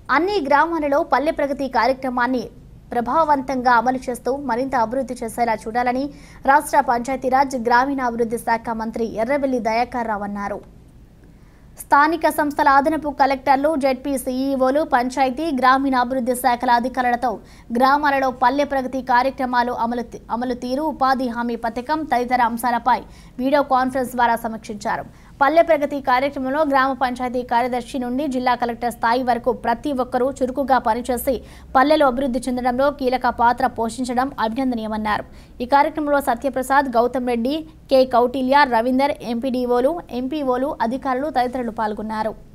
అన్ని గ్రామాలలో పల్లె ప్రగతి కార్యక్రమాన్ని ప్రభావవంతంగా అమలు చేస్తూ మరింత అభివృద్ధి చేసేలా చూడాలని రాష్ట్ర పంచాయతీరాజ్ గ్రామీణాభివృద్ధి శాఖ మంత్రి ఎర్రబెల్లి దయాకర్ రావు అన్నారు స్థానిక సంస్థల అదనపు కలెక్టర్లు జెడ్పీ సీఈఓలు పంచాయతీ గ్రామీణాభివృద్ధి శాఖల అధికారులతో గ్రామాలలో పల్లె ప్రగతి కార్యక్రమాలు అమలు అమలు తీరు ఉపాధి హామీ పథకం తదితర అంశాలపై వీడియో కాన్ఫరెన్స్ ద్వారా సమీక్షించారు పల్లె ప్రగతి కార్యక్రమంలో గ్రామ పంచాయతీ కార్యదర్శి నుండి జిల్లా కలెక్టర్ స్థాయి వరకు ప్రతి ఒక్కరూ చురుకుగా పనిచేసి పల్లెలు అభివృద్ధి చెందడంలో కీలక పాత్ర పోషించడం అభినందనీయమన్నారు ఈ కార్యక్రమంలో సత్యప్రసాద్ గౌతమ్ రెడ్డి కె కౌటిల్య రవీందర్ ఎంపీడీఓలు ఎంపీఓలు అధికారులు తదితరులు పాల్గొన్నారు